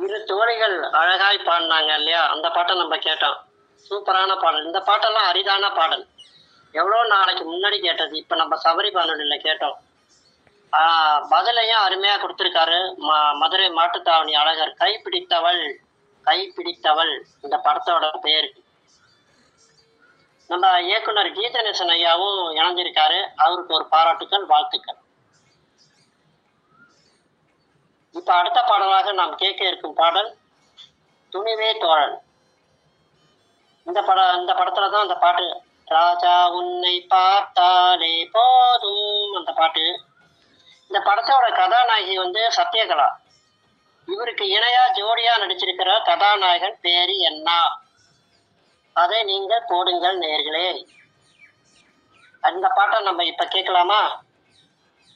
இரு தோழிகள் அழகாய் பாடினாங்க இல்லையா அந்த பாட்டை நம்ம கேட்டோம் சூப்பரான பாடல் இந்த பாட்டெல்லாம் அரிதான பாடல் எவ்வளோ நாளைக்கு முன்னாடி கேட்டது இப்போ நம்ம சபரி பாடலில் கேட்டோம் ஆஹ் பதிலையும் அருமையாக கொடுத்துருக்காரு ம மதுரை மாட்டுத்தாவணி அழகர் கைப்பிடித்தவள் கைப்பிடித்தவள் இந்த படத்தோட பேர் நம்ம இயக்குனர் கீதநேசன் ஐயாவும் இணைஞ்சிருக்காரு அவருக்கு ஒரு பாராட்டுக்கள் வாழ்த்துக்கள் இப்ப அடுத்த பாடலாக நாம் கேட்க இருக்கும் பாடல் துணிவே தோழன் இந்த பட இந்த படத்துல தான் அந்த பாட்டு ராஜா உன்னை பார்த்தாலே போதும் அந்த பாட்டு இந்த படத்தோட கதாநாயகி வந்து சத்யகலா இவருக்கு இணையா ஜோடியா நடிச்சிருக்கிற கதாநாயகன் பேரு என்ன அதை நீங்கள் போடுங்கள் நேர்களே அந்த பாட்டை நம்ம இப்ப கேட்கலாமா